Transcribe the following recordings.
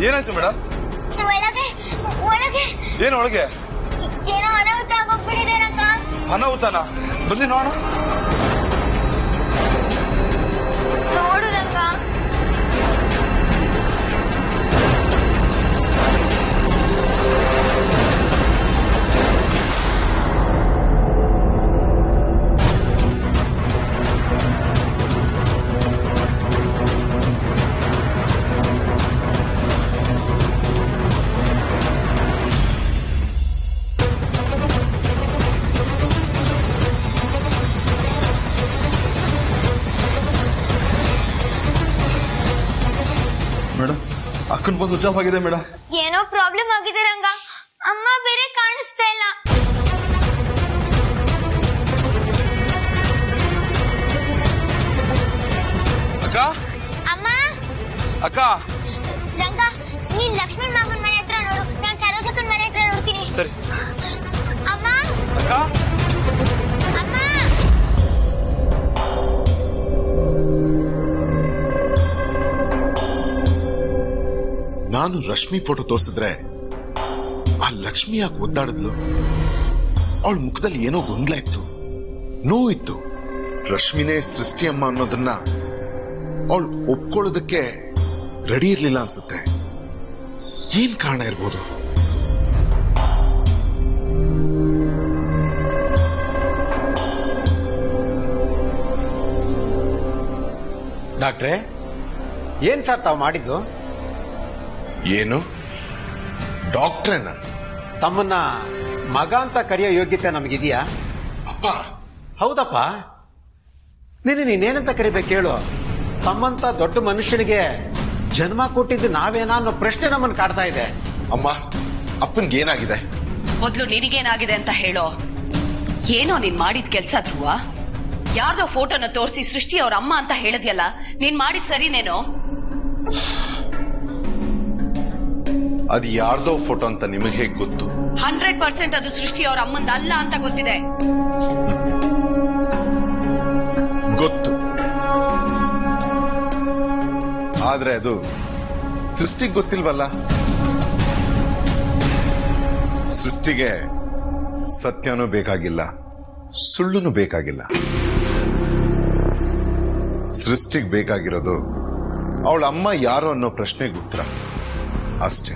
ಏನಾಯ್ತು ಮೇಡಮ್ ಒಳಗೆ ಒಳಗೆ ಏನ್ ಒಳಗೆ ಏನೋ ಅನಾಹುತ ಆಗೋಗ್ಬಿಟ್ಟಿದೆ ರಂಗ ಅನಾಹುತನ ಬನ್ನಿ ನೋಡೋಣ ನೋಡು ರಂಗ ಮೇಡಮ್ ಅಕ್ಕನ ಫೋನ್ ಸ್ವಿಚ್ ಆಫ್ ಆಗಿದೆ ಮೇಡಮ್ ಏನೋ ಪ್ರಾಬ್ಲಮ್ ಆಗಿದೆ ರಂಗ ಅಮ್ಮ ಬೇರೆ ಕಾಣಿಸ್ತಾ ಇಲ್ಲ ಅಕ್ಕ ಅಮ್ಮ ಅಕ್ಕ ರಂಗ ನೀನ್ ಲಕ್ಷ್ಮಣ್ ಮಾಮನ್ ಮನೆ ಹತ್ರ ನೋಡು ನಾನ್ ಸರೋಜಕ್ಕನ್ ಮನೆ ಹತ್ರ ನೋಡ್ತೀನಿ ಸರಿ ಅಮ್ಮ ಅಕ್ಕ ಅಮ್ಮ ನಾನು ರಶ್ಮಿ ಫೋಟೋ ತೋರಿಸಿದ್ರೆ ಆ ಲಕ್ಷ್ಮಿ ಯಾಕೆ ಒದ್ದಾಡಿದ್ಲು ಅವಳ ಮುಖದಲ್ಲಿ ಏನೋ ಗೊಂದಲ ಇತ್ತು ನೋವಿತ್ತು ರಶ್ಮಿನೇ ಸೃಷ್ಟಿಯಮ್ಮ ಅನ್ನೋದನ್ನ ಅವಳು ಒಪ್ಕೊಳ್ಳೋದಕ್ಕೆ ರೆಡಿ ಇರ್ಲಿಲ್ಲ ಅನ್ಸುತ್ತೆ ಏನ್ ಕಾರಣ ಇರ್ಬೋದು ಡಾಕ್ಟ್ರೇ ಏನ್ ಸರ್ ತಾವು ಮಾಡಿದ್ದು ಏನು ಡಾಕ್ಟ್ರೇನ ತಮ್ಮನ್ನ ಮಗ ಅಂತ ಕರೆಯೋ ಯೋಗ್ಯತೆ ನಮಗಿದೆಯಾ ಅಪ್ಪ ಹೌದಪ್ಪ ನೀನು ನೀನೇನಂತ ಕರಿಬೇಕು ಹೇಳು ತಮ್ಮಂತ ದೊಡ್ಡ ಮನುಷ್ಯನಿಗೆ ಜನ್ಮ ಕೊಟ್ಟಿದ್ದು ನಾವೇನಾ ಅನ್ನೋ ಪ್ರಶ್ನೆ ನಮ್ಮನ್ನು ಕಾಡ್ತಾ ಇದೆ ಅಮ್ಮ ಅಪ್ಪನ್ಗೆ ಏನಾಗಿದೆ ಮೊದ್ಲು ನಿನಗೇನಾಗಿದೆ ಅಂತ ಹೇಳೋ ಏನೋ ನೀನ್ ಮಾಡಿದ ಕೆಲ್ಸ ಧ್ರುವ ಯಾರ್ದೋ ಫೋಟೋನ ತೋರಿಸಿ ಸೃಷ್ಟಿ ಅವ್ರ ಅಮ್ಮ ಅಂತ ಹೇಳಿದ್ಯಲ್ಲ ನೀನ್ ಮಾಡಿದ್ ಸರಿನೇನೋ ಅದು ಯಾರ್ದೋ ಫೋಟೋ ಅಂತ ನಿಮಗೆ ಹೇಗೆ ಗೊತ್ತು ಹಂಡ್ರೆಡ್ ಪರ್ಸೆಂಟ್ ಅದು ಸೃಷ್ಟಿ ಅವ್ರ ಅಮ್ಮಂದ ಅಲ್ಲ ಅಂತ ಗೊತ್ತಿದೆ ಗೊತ್ತು ಆದ್ರೆ ಅದು ಸೃಷ್ಟಿಗೆ ಗೊತ್ತಿಲ್ವಲ್ಲ ಸೃಷ್ಟಿಗೆ ಸತ್ಯನೂ ಬೇಕಾಗಿಲ್ಲ ಸುಳ್ಳುನು ಬೇಕಾಗಿಲ್ಲ ಸೃಷ್ಟಿಗೆ ಬೇಕಾಗಿರೋದು ಅವಳ ಅಮ್ಮ ಯಾರು ಅನ್ನೋ ಪ್ರಶ್ನೆಗೆ ಉತ್ತರ ಅಷ್ಟೇ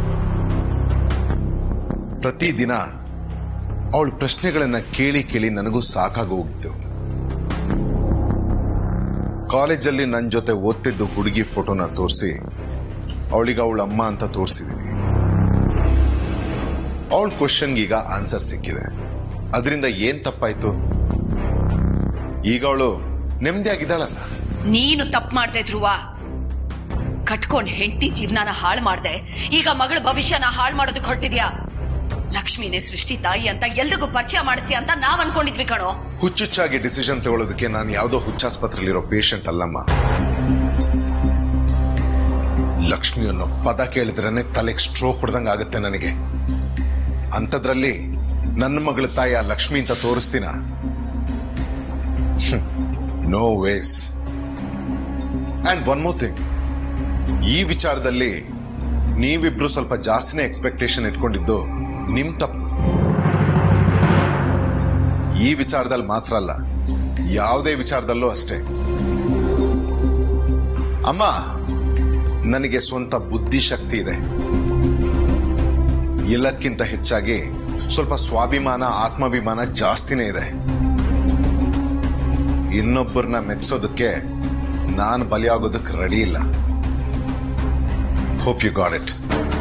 ಪ್ರತಿದಿನ ಅವಳ ಪ್ರಶ್ನೆಗಳನ್ನ ಕೇಳಿ ಕೇಳಿ ನನಗೂ ಸಾಕಾಗೋಗಿತ್ತು ಕಾಲೇಜಲ್ಲಿ ನನ್ನ ಜೊತೆ ಓದ್ತಿದ್ದು ಹುಡುಗಿ ಫೋಟೋನ ತೋರಿಸಿ ಅವಳಿಗೆ ಅವಳ ಅಮ್ಮ ಅಂತ ತೋರಿಸಿದೀನಿ ಅವಳ ಕ್ವಶನ್ಗೆ ಈಗ ಆನ್ಸರ್ ಸಿಕ್ಕಿದೆ ಅದರಿಂದ ಏನ್ ತಪ್ಪಾಯ್ತು ಈಗ ಅವಳು ನೆಮ್ಮದಿಯಾಗಿದ್ದಾಳಲ್ಲ ನೀನು ತಪ್ಪು ಮಾಡ್ದೆ ಧ್ರುವ ಕಟ್ಕೊಂಡ್ ಹೆಂಡತಿ ಜೀವನನ ಹಾಳು ಮಾಡ್ದೆ ಈಗ ಮಗಳ ಭವಿಷ್ಯನ ಹಾಳು ಮಾಡೋದಕ್ಕೆ ಹೊರಟಿದ್ಯಾ ಲಕ್ಷ್ಮಿನೇ ಸೃಷ್ಟಿ ತಾಯಿ ಅಂತ ಎಲ್ರಿಗೂ ಪರಿಚಯ ಮಾಡಿಸ್ತೀಯ ಅಂತ ನಾವ್ ಅನ್ಕೊಂಡಿದ್ವಿ ಕಣೋ ಹುಚ್ಚುಚ್ಚಾಗಿ ಡಿಸಿಷನ್ ತಗೊಳ್ಳೋದಕ್ಕೆ ನಾನು ಯಾವುದೋ ಹುಚ್ಚಾಸ್ಪತ್ರೆಯಲ್ಲಿರೋ ಪೇಷಂಟ್ ಅಲ್ಲಮ್ಮ ಲಕ್ಷ್ಮಿ ಅನ್ನೋ ಪದ ಕೇಳಿದ್ರೇನೆ ತಲೆಗೆ ಸ್ಟ್ರೋಕ್ ಹೊಡೆದಂಗ ಆಗುತ್ತೆ ನನಗೆ ಅಂಥದ್ರಲ್ಲಿ ನನ್ನ ಮಗಳ ತಾಯಿ ಆ ಲಕ್ಷ್ಮಿ ಅಂತ ತೋರಿಸ್ತೀನ no ways and one more thing ಈ ವಿಚಾರದಲ್ಲಿ ನೀವಿಬ್ರು ಸ್ವಲ್ಪ ಜಾಸ್ತಿನೇ ಎಕ್ಸ್ಪೆಕ್ಟೇಷನ್ ಇಟ್ಕೊಂಡಿದ್ದು ನಿಮ್ ತಪ್ಪು ಈ ವಿಚಾರದಲ್ಲಿ ಮಾತ್ರ ಅಲ್ಲ ಯಾವುದೇ ವಿಚಾರದಲ್ಲೂ ಅಷ್ಟೇ ಅಮ್ಮ ನನಗೆ ಸ್ವಂತ ಬುದ್ಧಿಶಕ್ತಿ ಇದೆ ಎಲ್ಲದಕ್ಕಿಂತ ಹೆಚ್ಚಾಗಿ ಸ್ವಲ್ಪ ಸ್ವಾಭಿಮಾನ ಆತ್ಮಾಭಿಮಾನ ಜಾಸ್ತಿನೇ ಇದೆ ಇನ್ನೊಬ್ಬರನ್ನ ಮೆಚ್ಚೋದಕ್ಕೆ ನಾನು ಬಲಿಯಾಗೋದಕ್ಕೆ ರೆಡಿ ಇಲ್ಲ ಹೋಪ್ ಯು ಗಾಡ್ ಇಟ್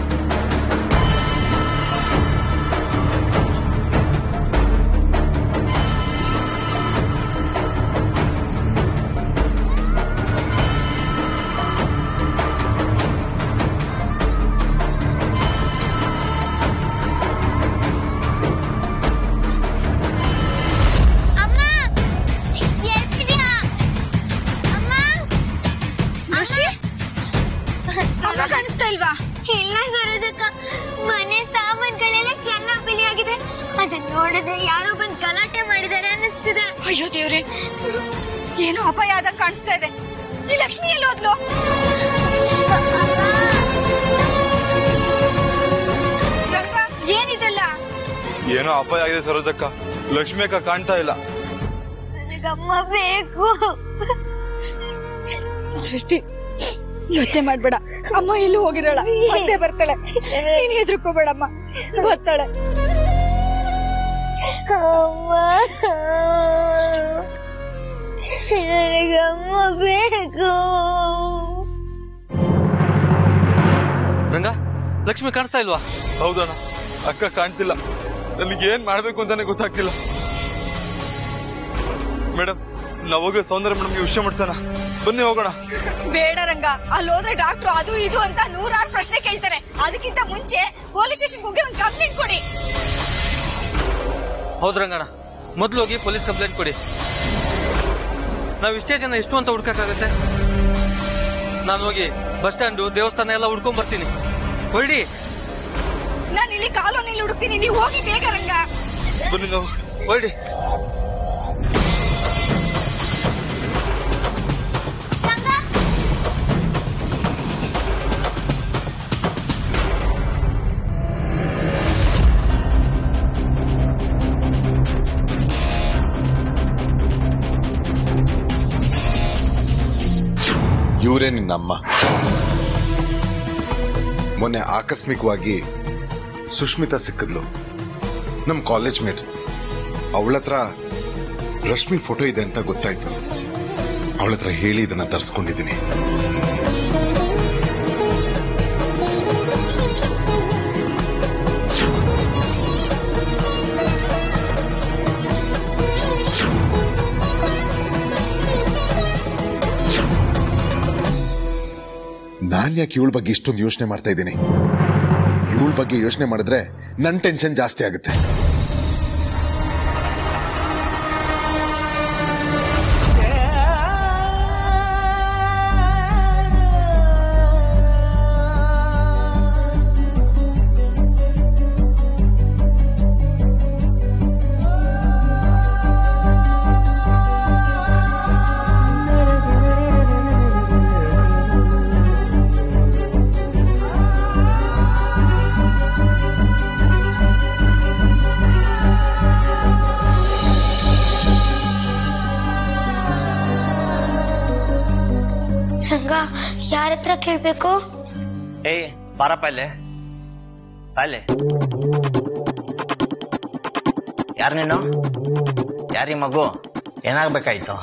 ಅಮ್ಮ ಎಲ್ತಿದ್ಯಾ ಅಮ್ಮ ದೃಷ್ಟಿ ಅಮ್ಮ ಕಾಣಿಸ್ತಾ ಇಲ್ವಾ ಇಲ್ಲ ಸರೋಜಕ್ಕ ಮನೆ ಸಾಮಾನ್ಗಳೆಲ್ಲ ಚೆಲ್ಲ ಆಗಿದೆ ಅದನ್ನ ನೋಡಿದ್ರೆ ಯಾರೋ ಬಂದ್ ಗಲಾಟೆ ಮಾಡಿದ್ದಾರೆ ಅನ್ನಿಸ್ತಿದೆ ಅಯ್ಯೋ ದೇವ್ರೆ ಏನೋ ಅಪಾಯ ಆದಂಗ್ ಕಾಣಿಸ್ತಾ ಇದೆ ಈ ಲಕ್ಷ್ಮಿ ಎಲ್ಲೋದ್ಲು ಅಮ್ಮ ಏನೋ ಅಪಾಯ ಆಗಿದೆ ಸರೋಜಕ್ಕ ಲಕ್ಷ್ಮಿ ಅಕ್ಕ ಕಾಣ್ತಾ ಇಲ್ಲ ನನಗಮ್ಮ ಬೇಕು ಸೃಷ್ಟಿ ಯೋಚನೆ ಮಾಡ್ಬೇಡ ಅಮ್ಮ ಎಲ್ಲೂ ಹೋಗಿರಲ್ಲ ಮತ್ತೆ ಬರ್ತಾಳೆ ನೀನ್ ಹೆದರ್ಕೋಬೇಡಮ್ಮ ಬರ್ತಾಳೆ ಅಮ್ಮ ನನಗಮ್ಮ ಬೇಕು ರಂಗ ಲಕ್ಷ್ಮಿ ಕಾಣಿಸ್ತಾ ಇಲ್ವಾ ಹೌದಣ್ಣ ಅಕ್ಕ ಕಾಣ್ತಿಲ್ಲ ನನಗೆ ಏನ್ ಮಾಡ್ಬೇಕು ಅಂತಾನೆ ಗೊತ್ತಾಗ್ತಿಲ್ಲ ಮೇಡಮ್ ನಾವ್ ಹೋಗಿ ಸೌಂದರ್ಯ ಮೇಡಮ್ಗೆ ವಿಷಯ ಮಾಡ್ಸೋಣ ಬನ್ನಿ ಹೋಗೋಣ ಬೇಡ ರಂಗ ಅಲ್ಲಿ ಹೋದ್ರೆ ಡಾಕ್ಟ್ರು ಅದು ಇದು ಅಂತ ನೂರಾರು ಪ್ರಶ್ನೆ ಕೇಳ್ತಾರೆ ಅದಕ್ಕಿಂತ ಮುಂಚೆ ಪೊಲೀಸ್ ಸ್ಟೇಷನ್ ಹೋಗಿ ಒಂದು ಕಂಪ್ಲೇಂಟ್ ಕೊಡಿ ಹೌದ್ ರಂಗಣ್ಣ ಮೊದ್ಲು ಹೋಗಿ ಪೊಲೀಸ್ ಕಂಪ್ಲೇಂಟ್ ಕೊಡಿ ನಾವ್ ಇಷ್ಟೇ ಜನ ಎಷ್ಟು ಅಂತ ಹುಡ್ಕಕ್ಕಾಗತ್ತೆ ನಾನು ಹೋಗಿ ಬಸ್ ಸ್ಟ್ಯಾಂಡು ದೇವಸ್ಥಾನ ಎಲ್ಲ ಹುಡ್ಕೊಂಡ್ ಬರ್ತೀನಿ ಹೊರಡಿ ನಾನು ಇಲ್ಲಿ ಕಾಲೋನಿಲಿ ಹುಡುಕ್ತೀನಿ ನೀವು ಹೋಗಿ ಬೇಗ ರಂಗ ಬನ್ನಿ ನಾವು ಹೊರಡಿ ಇವರೇ ನಿನ್ನಮ್ಮ ಮೊನ್ನೆ ಆಕಸ್ಮಿಕವಾಗಿ ಸುಷ್ಮಿತಾ ಸಿಕ್ಕಿದ್ಲು ನಮ್ ಕಾಲೇಜ್ ಮೇಟ್ ಅವಳ ಹತ್ರ ರಶ್ಮಿ ಫೋಟೋ ಇದೆ ಅಂತ ಗೊತ್ತಾಯ್ತು ಅವಳ ಹತ್ರ ಹೇಳಿ ಇದನ್ನ ತರ್ಸ್ಕೊಂಡಿದ್ದೀನಿ ನಾನ್ ಯಾಕೆ ಇವಳ ಬಗ್ಗೆ ಇಷ್ಟೊಂದು ಯೋಚನೆ ಮಾಡ್ತಾ ಇದ್ದೀನಿ ಇವಳ ಬಗ್ಗೆ ಯೋಚನೆ ಮಾಡಿದ್ರೆ ನನ್ ಟೆನ್ಷನ್ ಜಾಸ್ತಿ ಆಗುತ್ತೆ ರಂಗ ಯಾರ ಹತ್ರ ಕೇಳ್ಬೇಕು ಏಯ್ ಬಾರಪ್ಪ ಇಲ್ಲಿ ಅಲ್ಲಿ ಯಾರು ನೀನು ಯಾರೀ ಮಗು ಏನಾಗ್ಬೇಕಾಯ್ತು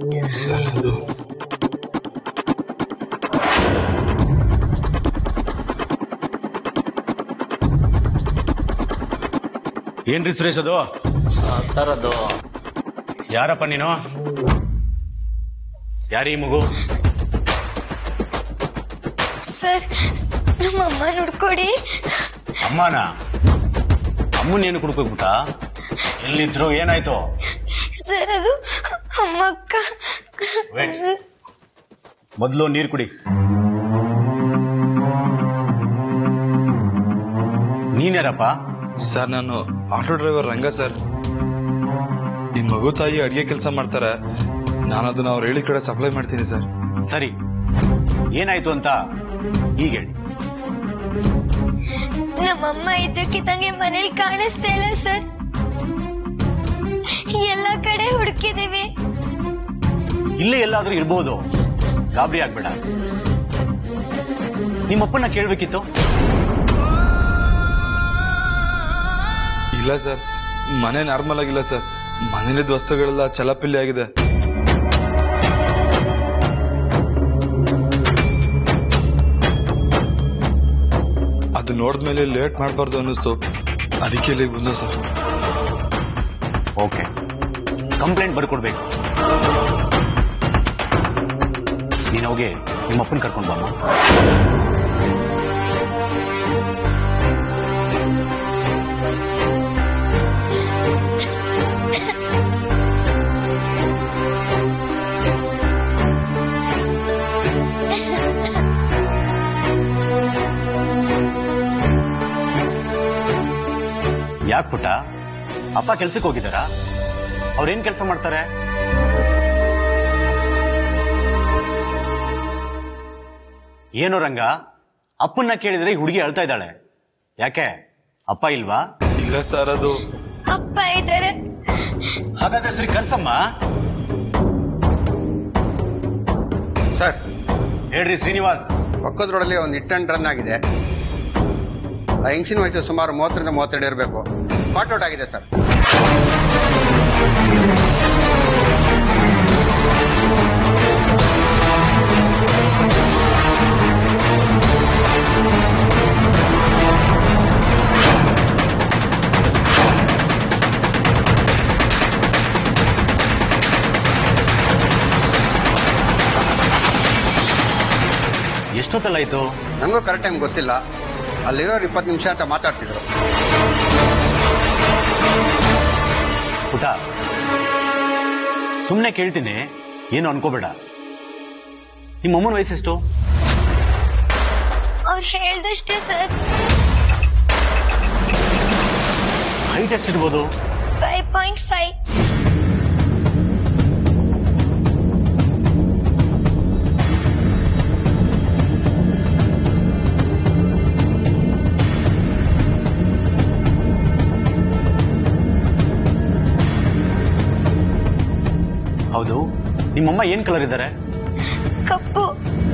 ಏನ್ರಿ ಸುರೇಶ್ ಅದು ಸರ್ ಅದು ಯಾರಪ್ಪ ನೀನು ಯಾರೀ ಮಗು ಸರ್ ನಮ್ಮಮ್ಮ ನೋಡ್ಕೊಡಿ ಅಮ್ಮನ ಅಮ್ಮನ್ ಏನು ಕುಡ್ಕೋಗ್ಬಿಟ್ಟ ಎಲ್ಲಿದ್ರು ಏನಾಯ್ತು ಸರ್ ಅದು ಅಮ್ಮಕ್ಕ Wait. ಮೊದ್ಲು ನೀರ್ ಕುಡಿ ನೀನ್ಯಾರಪ್ಪ ಸರ್ ನಾನು ಆಟೋ ಡ್ರೈವರ್ ರಂಗ ಸರ್ ಈ ಮಗು ತಾಯಿ ಅಡಿಗೆ ಕೆಲಸ ಮಾಡ್ತಾರೆ ನಾನು ಅದನ್ನ ಅವ್ರು ಹೇಳಿದ ಕಡೆ ಸಪ್ಲೈ ಮಾಡ್ತೀನಿ ಸರ್ ಸರಿ ಏನಾಯ್ತು ಅಂತ ಈಗ ಹೇಳಿ ನಮ್ಮಮ್ಮ ಇದ್ದಕ್ಕಿದ್ದಂಗೆ ಮನೇಲಿ ಕಾಣಿಸ್ತಾ ಇಲ್ಲ ಸರ್ ಎಲ್ಲ ಕಡೆ ಹುಡುಕಿದೀವಿ ಇಲ್ಲೇ ಎಲ್ಲಾದ್ರೂ ಇರ್ಬೋದು ಗಾಬರಿ ಆಗ್ಬೇಡ ನಿಮ್ಮಪ್ಪನ ಕೇಳ್ಬೇಕಿತ್ತು ಇಲ್ಲ ಸರ್ ಮನೆ ನಾರ್ಮಲ್ ಆಗಿಲ್ಲ ಸರ್ ಮನೇಲಿದ್ದ ವಸ್ತುಗಳೆಲ್ಲ ಚಲಪಿಲ್ಲಿ ಆಗಿದೆ ಅದು ನೋಡಿದ್ಮೇಲೆ ಲೇಟ್ ಮಾಡಬಾರ್ದು ಅನ್ನಿಸ್ತು ಅದಕ್ಕೆ ಇಲ್ಲಿಗೆ ಬಂದ ಸರ್ ಓಕೆ ಕಂಪ್ಲೇಂಟ್ ಬರ್ಕೊಡ್ಬೇಕು ನೀನು ಹೋಗಿ ನಿಮ್ಮಪ್ಪನ ಕರ್ಕೊಂಡು ಬಮ್ಮ ಯಾಕೆ ಪುಟ್ಟ ಅಪ್ಪ ಕೆಲ್ಸಕ್ಕೆ ಹೋಗಿದ್ದಾರಾ ಅವ್ರೇನ್ ಕೆಲಸ ಮಾಡ್ತಾರೆ ಏನು ರಂಗ ಅಪ್ಪನ್ನ ಕೇಳಿದ್ರೆ ಈ ಹುಡುಗಿ ಅಳ್ತಾ ಇದ್ದಾಳೆ ಯಾಕೆ ಅಪ್ಪ ಇಲ್ವಾ ಇಲ್ಲ ಇಲ್ಲ ಸರ್ ಅದು ಅಪ್ಪ ಇದ್ದಾರೆ ಹಾಗಾದ್ರೆ ಶ್ರೀ ಕನ್ಸಮ್ಮ ಸರ್ ಹೇಳ್ರಿ ಶ್ರೀನಿವಾಸ್ ಪಕ್ಕದ ರೋಡಲ್ಲಿ ಒಂದು ಹಿಟ್ ಅಂಡ್ ರನ್ ಆಗಿದೆ ಆ ಹೆಂಗಸಿನ ವಯಸ್ಸು ಸುಮಾರು ಮೂವತ್ತರಿಂದ ಮೂವತ್ತೆರಡು ಇರಬೇಕು ಸ್ಪಾಟ್ ಔಟ್ ಆಗಿದೆ ಸರ್ ಎಷ್ಟೊತ್ತಲ್ಲಾಯ್ತು ನನಗೂ ಕರೆಕ್ಟ್ ಟೈಮ್ ಗೊತ್ತಿಲ್ಲ ಅಲ್ಲಿರೋರು ಇಪ್ಪತ್ತು ನಿಮಿಷ ಅಂತ ಮಾತಾಡ್ತಿದ್ರು ಪುಟ ಸುಮ್ಮನೆ ಕೇಳ್ತೀನಿ ಏನು ಅನ್ಕೋಬೇಡ ನಿಮ್ಮ ಅಮ್ಮನ ವಯಸ್ಸೆಷ್ಟು ಅವ್ರು ಹೇಳ್ದಷ್ಟೇ ಸರ್ ಹೈಟ್ ಎಷ್ಟಿರ್ಬೋದು ಫೈವ್ ಪಾಯಿಂಟ್ ಫೈವ್ ಹೌದು ನಿಮ್ಮಮ್ಮ ಏನ್ ಕಲರ್ ಇದ್ದಾರೆ ಕಪ್ಪು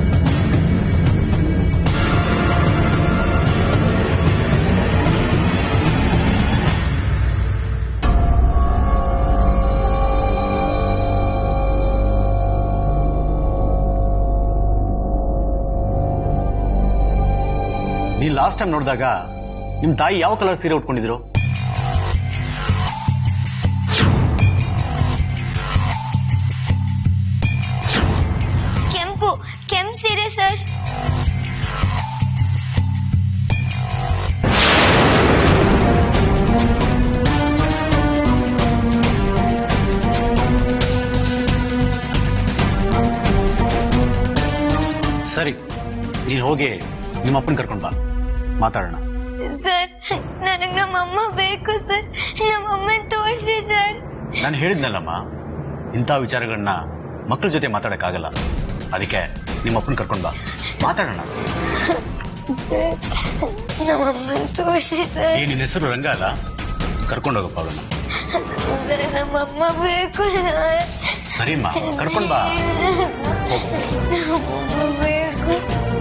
ನೀನ್ ಲಾಸ್ಟ್ ಟೈಮ್ ನೋಡಿದಾಗ ನಿಮ್ ತಾಯಿ ಯಾವ ಕಲರ್ ಸೀರೆ ಉಟ್ಕೊಂಡಿದ್ರು ಕೆಂಪು ಕೆಂಪು ಸೀರೆ ಸರ್ ಸರಿ ನೀನ್ ಹೋಗಿ ನಿಮ್ಮ ಅಪ್ಪನ ಕರ್ಕೊಂಡ್ ಬಾ ಮಾತಾಡೋಣ ಸರ್ ನನಗ್ ನಮ್ಮಮ್ಮ ಬೇಕು ಸರ್ ನಮ್ಮಮ್ಮನ್ ತೋರಿಸಿ ಸರ್ ನಾನು ಹೇಳಿದ್ನಲ್ಲಮ್ಮ ಇಂಥ ವಿಚಾರಗಳನ್ನ ಮಕ್ಕಳ ಜೊತೆ ಮಾತಾಡಕ್ಕಾಗಲ್ಲ ಅದಕ್ಕೆ ನಿಮ್ಮ ಅಪ್ಪನ ಕರ್ಕೊಂಡ್ ಬಾ ಮಾತಾಡೋಣ ಸರ್ ನಮ್ಮಮ್ಮನ್ ತೋರಿಸಿ ಸರ್ ಏ ನಿನ್ನ ಹೆಸರು ರಂಗ ಅಲ್ಲ ಕರ್ಕೊಂಡೋಗಪ್ಪ ಅವಳನ್ನ ಸರ್ ನಮ್ಮಮ್ಮ ಬೇಕು ಸರ್ ಸರಿಮ್ಮ ಕರ್ಕೊಂಡ್ ಬಾ ನಮ್ಮಮ್ಮ ಬೇಕು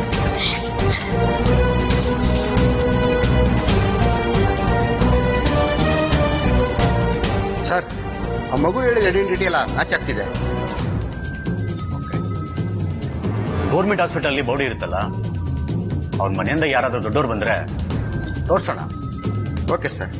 ಸರ್ ಆ ಮಗು ಹೇಳಿದ ಐಡೆಂಟಿಟಿ ಎಲ್ಲ ಮ್ಯಾಚ್ ಆಗ್ತಿದೆ ಗೌರ್ಮೆಂಟ್ ಹಾಸ್ಪಿಟಲ್ ಅಲ್ಲಿ ಬಾಡಿ ಇರುತ್ತಲ್ಲ ಅವ್ರ ಮನೆಯಿಂದ ಯಾರಾದ್ರೂ ದೊಡ್ಡವ್ರು ಬಂದ್ರೆ ತೋರ್ಸೋಣ ಓಕೆ ಸರ್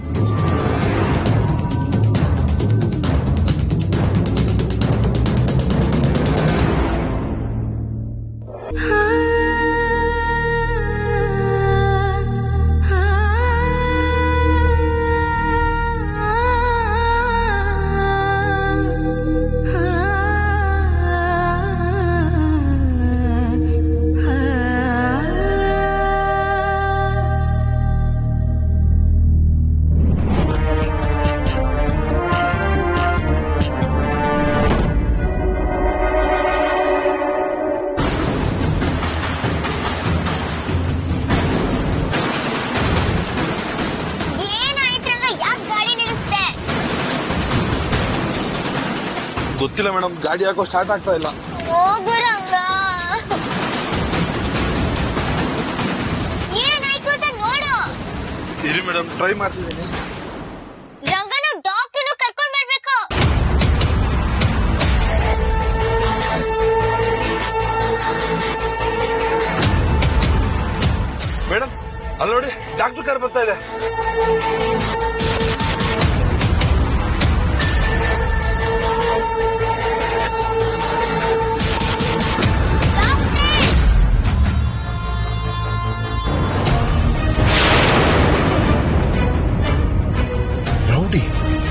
ಏನಾಯ್ತಂಗ ಯಾಕೆ ಗಾಡಿ ನಿಲ್ಲಿಸ್ದೆ ಗೊತ್ತಿಲ್ಲ ಮೇಡಮ್ ಗಾಡಿ ಯಾಕೋ ಸ್ಟಾರ್ಟ್ ಆಗ್ತಾ ಇಲ್ಲ ಹೋಗು ರಂಗ ಏನಾಯ್ತು ಅಂತ ನೋಡು ಇರಿ ಮೇಡಮ್ ಟ್ರೈ ಮಾಡ್ತಿದ್ದೀನಿ ರಂಗನ ಡಾಕ್ಟರ್ನು ಕರ್ಕೊಂಡ್ ಬರ್ಬೇಕು ಮೇಡಮ್ ಅಲ್ಲಿ ನೋಡಿ ಡಾಕ್ಟರ್ ಕಾರ್ ಬರ್ತಾ ಇದೆ ರೌಡಿ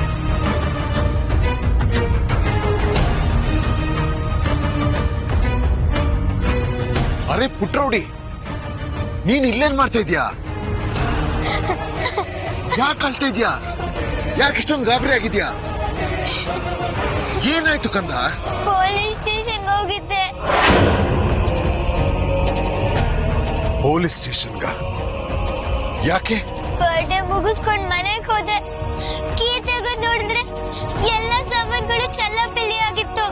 ಅರೆ ಪುಟ್ರೌಡಿ ನೀನ್ ಇಲ್ಲೇನ್ ಮಾಡ್ತಾ ಇದ್ಯಾ ಯಾಕೆ ಅಳ್ತಾ ಇದ್ಯಾ ಯಾಕೆ ಇಷ್ಟೊಂದು ಗಾಬರಿ ಆಗಿದ್ಯಾ ಏನಾಯ್ತು ಕಂದ ಪೊಲೀಸ್ ಸ್ಟೇಷನ್ಗೆ ಹೋಗಿದ್ದೆ ಪೊಲೀಸ್ ಸ್ಟೇಷನ್ಗ ಯಾಕೆ ಪೊಲೀಸ್ ಬರ್ಡೇ ಮುಗಿಸ್ಕೊಂಡ್ ಮನೆಗ್ ಹೋದೆ ಕೀ ತೆಗೆದ್ ನೋಡಿದ್ರೆ ಎಲ್ಲ ಸಾಮಾನ್ಗಳು ಚೆಲ್ಲಾಪಿಲ್ಲಿ ಆಗಿತ್ತು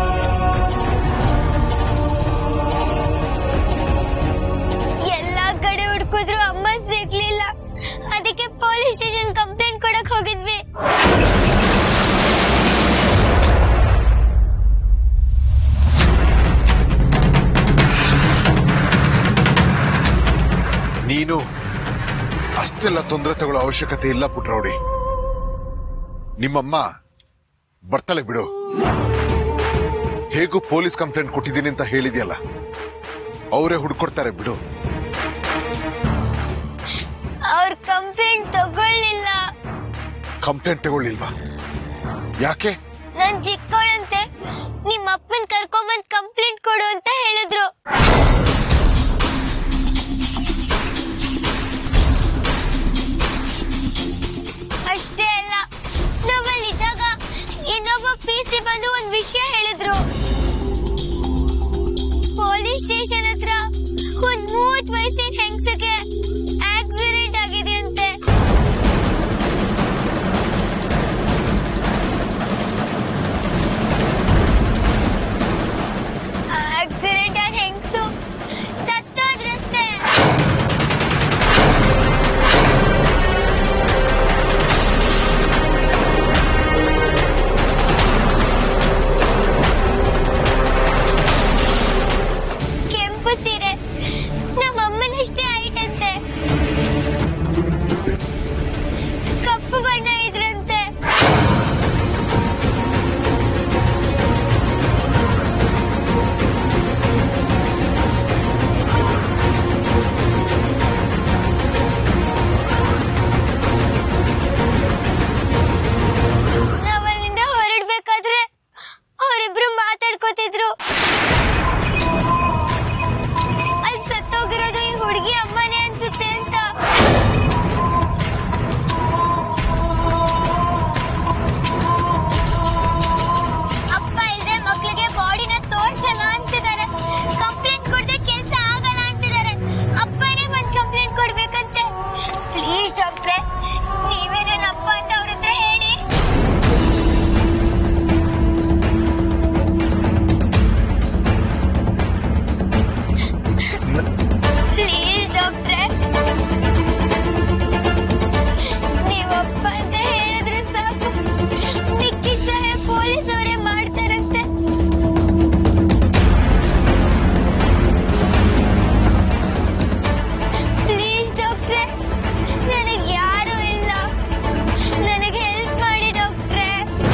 ಎಲ್ಲಾ ಕಡೆ ಹುಡ್ಕಿದ್ರು ಅಮ್ಮ ಸಿಗ್ಲಿಲ್ಲ ಅದಕ್ಕೆ ಪೊಲೀಸ್ ಸ್ಟೇಷನ್ ಕಂಪ್ಲೇಂಟ್ ಕೊಡಕ್ ಹೋಗಿದ್ವಿ ನೀನು ಅಷ್ಟೆಲ್ಲ ತೊಂದರೆ ತಗೊಳ್ಳೋ ಅವಶ್ಯಕತೆ ಇಲ್ಲ ಪುಟ್ರೌಡಿ ನಿಮ್ಮಮ್ಮ ಬರ್ತಾಳೆ ಬಿಡು ಹೇಗೂ ಪೊಲೀಸ್ ಕಂಪ್ಲೇಂಟ್ ಕೊಟ್ಟಿದ್ದೀನಿ ಅಂತ ಹೇಳಿದ್ಯಲ್ಲ ಅವರೇ ಹುಡ್ಕೊಡ್ತಾರೆ ಬಿಡು ಅವ್ರ ಕಂಪ್ಲೇಂಟ್ ತಗೊಳ್ಳಿಲ್ಲ ಕಂಪ್ಲೇಂಟ್ ತಗೊಳ್ಳಿಲ್ವಾ ಯಾಕೆ ನಾನ್ ಚಿಕ್ಕವಳಂತೆ ನಿಮ್ಮ ಅಪ್ಪನ್ ಕರ್ಕೊಂಬಂದ್ ಕಂಪ್ಲೇಂಟ್ ಕೊಡು ಅಂತ ಹೇಳಿದ್ರು ಅಷ್ಟೇ ಅಲ್ಲ ನಾವಲ್ಲಿದ್ದಾಗ ಇನ್ನೊಬ್ಬ ಪಿ ಸಿ ಬಂದು ಒಂದ್ ವಿಷಯ ಹೇಳಿದ್ರು ಪೊಲೀಸ್ ಸ್ಟೇಷನ್ ಹತ್ರ ಒಂದ್ ಮೂವತ್ ವಯಸ್ಸಿನ ಹೆಂಗಸಿಗೆ ಆಕ್ಸಿಡೆಂಟ್ ಆಗಿದೆಯಂತೆ ಆಕ್ಸಿಡೆಂಟ್ ಆದ ಹೆಂಗಸು ಸತ್ತೋದ್ರಂತೆ ಕೆಂಪು ಸೀರೆ ನಮ್ಮ ಅಮ್ಮನಷ್ಟೇ ಐಟಂತೆ ಕಪ್ಪು ಬಣ್ಣ ಇದ್ರಂತೆ ನಾವಲ್ಲಿಂದ ಹೊರಡ್ಬೇಕಾದ್ರೆ ಅವರಿಬ್ರು ಮಾತಾಡ್ಕೋತಿದ್ರು ಅಲ್ಲಿ ಸತ್ತೋಗಿರೋದು ಈ ಹುಡುಗಿ ಅಮ್ಮನೇ ಅನ್ಸುತ್ತೆ ಅಂತ ಅಪ್ಪ ಇಲ್ದೆ ಮಕ್ಳಿಗೆ ಬಾಡಿನ ತೋರ್ಸಲ್ಲ ಅಂತಿದ್ದಾರೆ ಕಂಪ್ಲೇಂಟ್ ಕೊಡದೆ ಕೆಲ್ಸ ಆಗಲ್ಲ ಅಂತಿದ್ದಾರೆ ಅಪ್ಪನೇ ಬಂದ್ ಕಂಪ್ಲೇಂಟ್ ಕೊಡ್ಬೇಕಂತೆ ಪ್ಲೀಸ್ ಡಾಕ್ಟ್ರೆ ನೀವೇ ನನ್ನ ಅಪ್ಪ ಅಂತ ಅವ್ರ ಹತ್ರ ಹೇಳಿ ಪ್ಲೀಸ್ ಡಾಕ್ಟ್ರೆ ನೀವಪ್ಪ ಅಂತ ಹೇಳಿದ್ರೆ ಸಾಕು ಮಿಕ್ಕಿ ಸಹಾಯ ಪೊಲೀಸ್ ಅವರೇ ಮಾಡ್ತಾರಂತೆ ಪ್ಲೀಸ್ ಡಾಕ್ಟ್ರೆ ನನಗೆ ಯಾರು ಇಲ್ಲ ನನಗೆ ಹೆಲ್ಪ್ ಮಾಡಿ ಡಾಕ್ಟ್ರೆ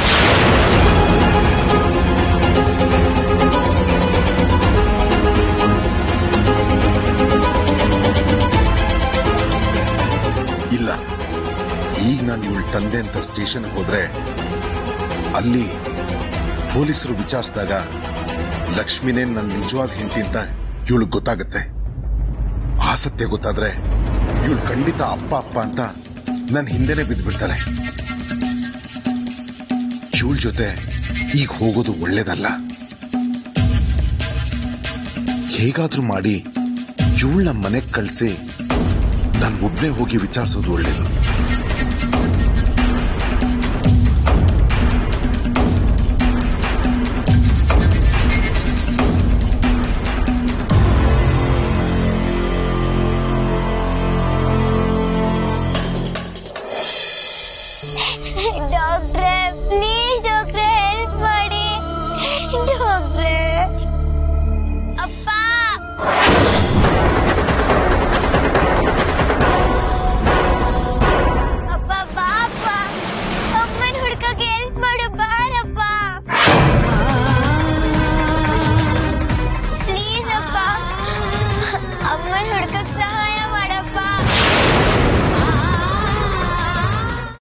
ಇಲ್ಲ ಈಗ ನಾನು ಇವಳ ತಂದೆ ಅಂತ ಸ್ಟೇಷನ್ ಹೋದ್ರೆ ಅಲ್ಲಿ ಪೊಲೀಸರು ವಿಚಾರಿಸಿದಾಗ ಲಕ್ಷ್ಮಿನೇ ನನ್ನ ನಿಜವಾದ ಹೆಂಡತಿ ಅಂತ ಇವಳಿಗೆ ಗೊತ್ತಾಗುತ್ತೆ ಆ ಸತ್ಯ ಗೊತ್ತಾದ್ರೆ ಇವಳು ಖಂಡಿತ ಅಪ್ಪ ಅಪ್ಪ ಅಂತ ನನ್ನ ಹಿಂದೆನೆ ಬಿದ್ದ್ಬಿಡ್ತಾಳೆ ಇವಳ ಜೊತೆ ಈಗ ಹೋಗೋದು ಒಳ್ಳೇದಲ್ಲ ಹೇಗಾದ್ರೂ ಮಾಡಿ ಇವಳನ್ನ ಮನೆಗ್ ಕಳ್ಸಿ ನಾನು ಒಬ್ಬನೇ ಹೋಗಿ ವಿಚಾರಿಸೋದು ಒಳ್ಳೇದು ಡಾಕ್ಟ್ರೆ ಪ್ಲೀಸ್ ಡಾಕ್ಟ್ರೆ ಹೆಲ್ಪ್ ಮಾಡಿ ಡಾಕ್ಟ್ರೆ ಅಪ್ಪ ಅಪ್ಪ ಬಾಪ ಅಮ್ಮನ ಹುಡ್ಕಕ್ಕೆ ಹೆಲ್ಪ್ ಮಾಡು ಬಾರಪ್ಪ ಪ್ಲೀಸ್ ಅಪ್ಪ ಅಮ್ಮನ ಹುಡ್ಕಕ್ ಸಹಾಯ ಮಾಡಪ್ಪ